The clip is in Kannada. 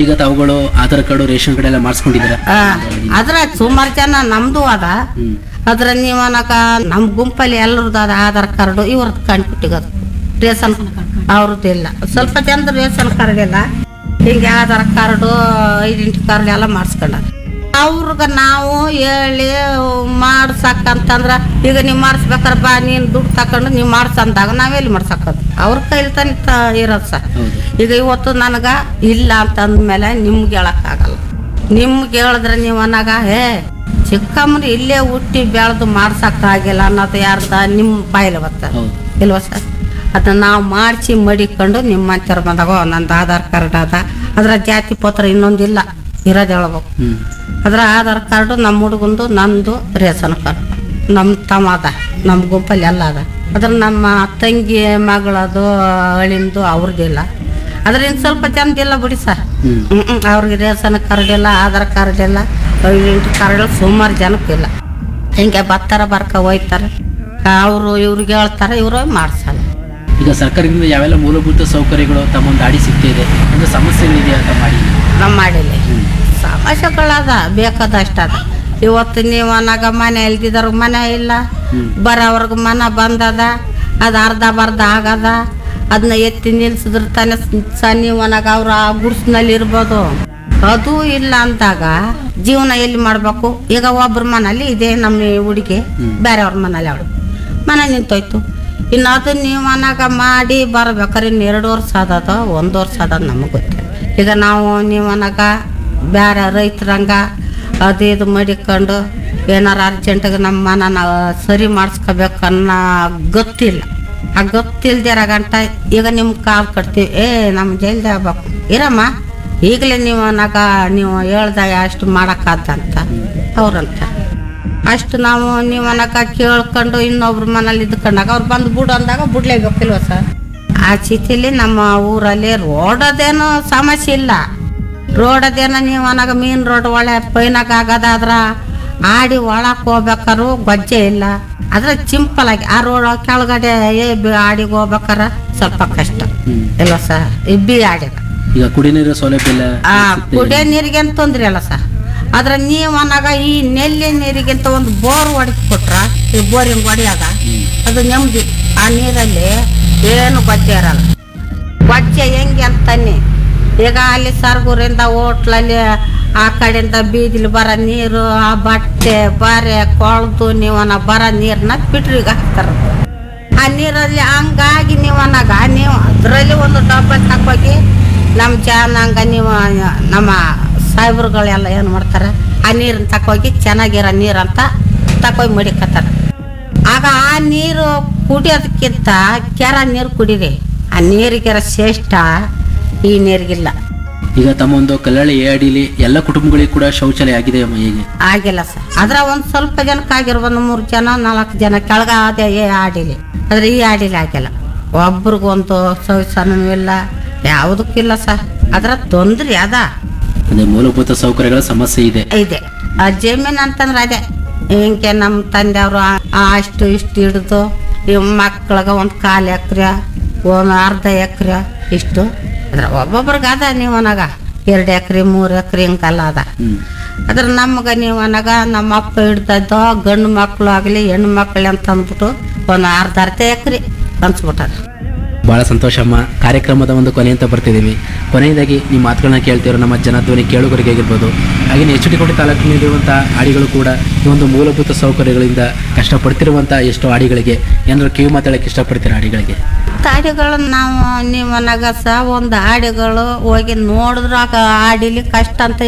ಈಗ ತಾವುಗಳು ಆಧಾರ್ ಕಾರ್ಡು ರೇಷನ್ ಕಾರ್ಡ್ ಎಲ್ಲ ಮಾಡಿಸ್ಕೊಂಡಿದ್ದೀರಾ ಆ, ಅದ್ರ ಸುಮಾರು ಜನ ನಮ್ದು ಅದ ಹ್ಮ್ ಅದ್ರ ನೀವು ಅನ್ನಕ ನಮ್ ಗುಂಪಲ್ಲಿ ಎಲ್ಲರದ್ದು ಅದ ಆಧಾರ್ ಕಾರ್ಡು ಇವ್ರದ್ದು ಕಂಡುಬಿಟ್ಟಿಗದು ರೇಷನ್ ಅವ್ರದ್ದು ಇಲ್ಲ ಸ್ವಲ್ಪ ಜನದ ರೇಷನ್ ಕಾರ್ಡ್ ಇಲ್ಲ ಹಿಂಗೆ ಆಧಾರ್ ಕಾರ್ಡು ಐಡೆಂಟಿ ಕಾರ್ಡ್ ಎಲ್ಲ ಮಾಡಿಸ್ಕೊಂಡಾರ ಅವ್ರಿಗೆ ನಾವು ಹೇಳಿ ಮಾಡ್ಸಕ್ಕಂತಂದ್ರ ಈಗ ನೀವು ಮಾಡಿಸ್ಬೇಕಾರೆ ಬಾ ನೀನು ದುಡ್ಡು ತಕೊಂಡು ನೀವು ಮಾಡ್ಸಂದಾಗ ನಾವೆಲ್ಲಿ ಮಾಡ್ಸಕ್ಕೋದು ಅವ್ರ ಕೈಲಿ ತಾನೇ ತ ಇರೋದು ಸರ್ ಹೌದು ಈಗ ಇವತ್ತು ನನಗ ಇಲ್ಲ ಅಂತಂದ್ಮೇಲೆ ನಿಮ್ಗೆ ಹೇಳಕ್ಕಾಗಲ್ಲ ನಿಮ್ಗೆ ಹೇಳಿದ್ರೆ ನೀವು ಅನ್ನಾಗ ಹೇ ಚಿಕ್ಕಮ್ಮನ ಇಲ್ಲೇ ಹುಟ್ಟಿ ಬೆಳೆದು ಮಾಡ್ಸಕ್ಕಾಗಿಲ್ಲ ಅನ್ನೋದು ಯಾರ್ದ ನಿಮ್ಮ ಬಾಯಿಲೆ ಬರ್ತದೆ ಹೌದು ಇಲ್ವಾ ಸರ್ ಅದನ್ನ ನಾವು ಮಾಡಿಸಿ ಮಡಿಕೊಂಡು ನಿಮ್ಮ ಅಂತರ ಬಂದಾಗ ನಂದು ಆಧಾರ್ ಕಾರ್ಡ್ ಅದ ಅದ್ರ ಜಾತಿ ಪತ್ರ ಇನ್ನೊಂದಿಲ್ಲ ಇರೋದು ಹೇಳ್ಬೇಕು ಹ್ಮ್ ಅದ್ರ ಆಧಾರ್ ಕಾರ್ಡು ನಮ್ಮ ಹುಡುಗಂದು ನಂದು ರೇಷನ್ ಕಾರ್ಡ್ ನಮ್ಮ ತಮ್ಮ ಅದ ನಮ್ಮ ಗುಂಪಲ್ಲಿ ಎಲ್ಲ ಅದ ಅದ್ರ ನಮ್ಮ ತಂಗಿ ಮಗಳದು ಅಳಿಂದು ಅವ್ರದ್ದಿಲ್ಲ ಅದ್ರ ಇನ್ನು ಸ್ವಲ್ಪ ಜನದಿಲ್ಲ ಬಿಡಿ ಸರ್ ಹ್ಮ್ ಹ್ಮ್ ಹ್ಮ್. ಅವ್ರಿಗೆ ರೇಷನ್ ಕಾರ್ಡ್ ಇಲ್ಲ ಆಧಾರ್ ಕಾರ್ಡ್ ಇಲ್ಲ ಐಡೆಂಟಿ ಕಾರ್ಡ್ ಸುಮಾರು ಜನಕ್ಕಿಲ್ಲ ಹಿಂಗೆ ಬರ್ತಾರ ಬರ್ಕ ಹೋಯ್ತಾರೆ ಅವರು ಇವ್ರಿಗೆ ಹೇಳ್ತಾರೆ ಇವರು ಮಾಡ್ಸಲ್ಲ ಈಗ ಸರ್ಕಾರದಿಂದ ಯಾವೆಲ್ಲ ಮೂಲಭೂತ ಸೌಕರ್ಯಗಳು ತಮ್ಮ ಒಂದು ಅಡಿ ಸಿಗ್ತಾ ಇದೆ ಒಂದು ಸಮಸ್ಯೆಗಳಿದೆಯಾ ಅಂತ ಮಾಡಿ ನಮ್ಮ ಮಾಡಿಲ್ಲ ಹ್ಮ್ ಸಮಸ್ಯೆಗಳದ ಬೇಕಾದಷ್ಟು ಅದ ಇವತ್ತು ನೀವು ಅನ್ನಾಗ ಮನೆ ಇಲ್ದಿದ್ರ ಮನೆ ಇಲ್ಲ ಹ್ಮ್. ಬರೋವ್ರಿಗೆ ಮನ ಬಂದದ ಅದು ಅರ್ಧ ಬರ್ಧ ಆಗದ ಅದನ್ನ ಎತ್ತಿ ನಿಲ್ಸಿದ್ರ ತಾನೆ ಸನ್ನಿ ಒಣಗ ಅವ್ರು ಆ ಗುಡ್ಸ್ನಲ್ಲಿ ಇರ್ಬೋದು ಅದು ಇಲ್ಲ ಅಂದಾಗ ಜೀವನ ಎಲ್ಲಿ ಮಾಡ್ಬೇಕು ಈಗ ಒಬ್ರ ಮನೇಲಿ ಇದೆ ನಮ್ಮ ಹುಡುಗಿ ಹ್ಮ್. ಬೇರೆಯವ್ರ ಮನೇಲಿ ಅವಳು ಮನೆ ನಿಂತೋಯ್ತು ಇನ್ನು ಅದು ನೀವು ಅನ್ನಾಗ ಮಾಡಿ ಬರ್ಬೇಕಾದ್ರೆ ಇನ್ನು ಎರಡು ವರ್ಷ ಆದದ ಒಂದು ವರ್ಷ ಆದ ನಮಗೆ ಗೊತ್ತಿಲ್ಲ ಈಗ ನಾವು ನೀವು ಅನ್ನಾಗ ಬೇರೆ ರೈತರಂಗ ಅದು ಇದು ಮಡಿಕೊಂಡು ಏನಾರ ಅರ್ಜೆಂಟಿಗೆ ನಮ್ಮ ಮನ ನಾವು ಸರಿ ಮಾಡಿಸ್ಕೋಬೇಕು ಅನ್ನೋ ಗೊತ್ತಿಲ್ಲ ಆ ಗೊತ್ತಿಲ್ದಿರ ಗಂಟ ಈಗ ನಿಮ್ಮ ಕಾಲು ಕಟ್ತೀವಿ ಏ ನಮ್ಮ ಜೈಲ್ದೆ ಆಗ್ಬೇಕು ಇರಮ್ಮ ಈಗಲೇ ನೀವು ಅನ್ನಾಗ ನೀವು ಹೇಳ್ದಾಗ ಅಷ್ಟು ಮಾಡೋಕ್ಕಾದಂತ ಅವ್ರಂತ ಅಷ್ಟು ನಾವು ನೀವು ಅನ್ನಕ ಕೇಳ್ಕೊಂಡು ಇನ್ನೊಬ್ರ ಮನೇಲಿ ಇದ್ಕೊಂಡಾಗ ಅವ್ರು ಬಂದು ಬಿಡು ಅಂದಾಗ ಬಿಡ್ಲೇಬೇಕಿಲ್ವ ಸರ್ ಆ ಸ್ಥಿತಿಲಿ ನಮ್ಮ ಊರಲ್ಲಿ ರೋಡದೇನು ಸಮಸ್ಯೆ ಇಲ್ಲ ರೋಡದೇನ ನೀವು ಅನ್ನಾಗ ಮೀನ್ ರೋಡ್ ಒಳ್ಳೆ ಪೈನಾಗ ಆಗದಾದ್ರ ಆಡಿ ಒಳಕ್ ಹೋಗ್ಬೇಕಾರು ಗೊಜ್ಜೆ ಇಲ್ಲ ಅದ್ರ ಸಿಂಪಲ್ ಆಗಿ ಆ ರೋಡ್ ಕೆಳಗಡೆ ಏ ಬಿ- ಆಡಿಗೆ ಹೋಗ್ಬೇಕಾರ ಸ್ವಲ್ಪ ಕಷ್ಟ ಹ್ಮ್ ಇಲ್ವ ಸರ್ ಇಬ್ಬಿ ಆಡಿಗ ಈಗ ಕುಡಿ ನೀರು ಸೌಲಭ್ಯ ಎಲ್ಲ ಆ ಸಿಗ್ತಾ ಕುಡಿಯೋ ನೀರಿಗೆ ಅಂತ ತೊಂದ್ರೆ ಅಲ್ಲ ಸರ್ ಆದ್ರೆ ನೀವು ಅನ್ನಾಗ ಈ ನೆಲ್ಲಿ ನೀರಿಗಿಂತ ಒಂದು ಬೋರ್ ಹೊಡೆದು ಕೊಟ್ರ ಈ ಬೋರಿಂಗ್ ಹೊಡೆಯಾಗ ಹ್ಮ್ ಅದು ನೆಮ್ಮದಿ ಆ ನೀರಲ್ಲಿ ಏನು ಗೊಜ್ಜೆ ಇರಲ್ಲ ಗೊಜ್ಜೆ ಹೆಂಗೆ ಅಂತನ್ನಿ ಈಗ ಅಲ್ಲಿ ಸರ್ಗೂರಿಂದ ಹೋಟ್ಲಲ್ಲಿ ಆ ಕಡೆಯಿಂದ ಬೀದಿಲಿ ಬರೋ ನೀರು ಆ ಬಟ್ಟೆ ಬಾರೆ ಕೊಳ್ದು ನೀವನ್ನ ಬರೋ ನೀರನ್ನ ಫಿಟ್ರಿಗೆ ಹಾಕ್ತಾರೆ ಆ ನೀರಲ್ಲಿ ಹಂಗಾಗಿ ನೀವು ಅನ್ನಾಗ ನೀವು ಅದರಲ್ಲಿ ಒಂದು ಡಬ್ಬ ತಕೋಗಿ ನಮ್ಮ ಜನಾಂಗ ನೀವು ನಮ್ಮ ಸಾಹೇಬ್ರುಗಳೆಲ್ಲ ಏನು ಮಾಡ್ತಾರೆ ಆ ನೀರನ್ನ ತಕೋಗಿ ಚೆನ್ನಾಗಿರೋ ನೀರಂತ ತಕೋಗಿ ಮಡಿಕತ್ತಾರೆ ಆಗ ಆ ನೀರು ಕುಡಿಯೋದಕ್ಕಿಂತ ಕೆರ ನೀರು ಕುಡೀರಿ ಆ ನೀರಿಗೆರ ಶ್ರೇಷ್ಠ ಈ ನೀರಿಗಿಲ್ಲ ಈಗ ತಮ್ಮ ಒಂದು ಕಲ್ಲಳ್ಳಿ ಎ ಅಡಿಲಿ ಎಲ್ಲ ಕುಟುಂಬಗಳಿಗೆ ಕೂಡ ಶೌಚಾಲಯ ಆಗಿದೆ ಅಮ್ಮ ಹೇಗೆ ಆಗಿಲ್ಲ ಸರ್ ಅದ್ರ ಒಂದು ಸ್ವಲ್ಪ ಜನಕ್ಕೆ ಆಗಿರ್ಬೋದು ಮೂರು ಜನ ನಾಲ್ಕು ಜನ ಕೆಳಗ ಅದೇ ಏ ಆಡಿಲಿ ಆದ್ರೆ ಈ ಆಡಿಲಿ ಆಗಿಲ್ಲ ಒಬ್ರಿಗೊಂದು ಶೌಚಾಲಯನೂ ಇಲ್ಲ ಯಾವುದಕ್ಕಿಲ್ಲ ಸರ್ ಅದ್ರ ತೊಂದ್ರೆ ಅದ ಅದೇ ಮೂಲಭೂತ ಸೌಕರ್ಯಗಳ ಸಮಸ್ಯೆ ಇದೆ ಇದೆ ಆ ಜಮೀನ್ ಅಂತಂದ್ರೆ ಅದೇ ಹಿಂಗೆ ನಮ್ಮ ತಂದೆಯವರು ಅಷ್ಟು ಇಷ್ಟು ಹಿಡಿದು ಈ ಮಕ್ಳಿಗೆ ಒಂದು ಕಾಲು ಎಕ್ರೆ ಒಂದು ಅರ್ಧ ಎಕ್ರೆ ಇಷ್ಟು ಅದ್ರ ಒಬ್ಬೊಬ್ರಿಗೆ ಅದ ನೀವು ಅನಾಗ ಎರಡು ಎಕ್ರೆ ಮೂರು ಎಕ್ರೆ ಹಿಂಗೆಲ್ಲ ಅದ ಹ್ಮ್ ಅದ್ರ ನಮ್ಗೆ ನೀವು ಅನಾಗ ನಮ್ಮ ಅಪ್ಪ ಹಿಡ್ದದ್ದು ಗಂಡು ಮಕ್ಕಳು ಆಗಲಿ ಹೆಣ್ಣು ಮಕ್ಕಳು ಅಂತ ಅಂದ್ಬಿಟ್ಟು ಒಂದು ಅರ್ಧ ಅರ್ಧ ಎಕ್ರೆ ಹಂಚ್ಬಿಟ್ಟಾರ ಬಹಳ ಸಂತೋಷ ಅಮ್ಮ ಕಾರ್ಯಕ್ರಮದ ಒಂದು ಕೊನೆ ಅಂತ ಬರ್ತಿದ್ದೀವಿ ಕೊನೆಯದಾಗಿ ನಿಮ್ಮ ಮಾತುಗಳನ್ನ ಕೇಳ್ತಿರೋ ನಮ್ಮ ಜನಧ್ವನಿ ಕೇಳುಗರಿಗೆ ಆಗಿರ್ಬೋದು ಹಾಗೆ ಎಚ್ ಡಿ ಕೋಟೆ ತಾಲೂಕಿನಲ್ಲಿರುವಂಥ ಹಾಡಿಗಳು ಕೂಡ ಈ ಒಂದು ಮೂಲಭೂತ ಸೌಕರ್ಯಗಳಿಂದ ಕಷ್ಟಪಡ್ತಿರುವಂಥ ಎಷ್ಟೋ ಹಾಡಿಗಳಿಗೆ ಏನಾದ್ರು ಕಿವಿ ಮಾತಾಡೋಕ್ಕೆ ಇಷ್ಟಪಡ್ತೀರಾ ಹಾಡಿಗಳಿಗೆ ಹಾಡಿಗಳು ನಾವು ನೀವು ಅನ್ನಾಗ ಸಹ ಒಂದು ಹಾಡಿಗಳು ಹೋಗಿ ನೋಡಿದ್ರೆ ಆಗ ಹಾಡಿಲಿ ಕಷ್ಟ ಅಂತ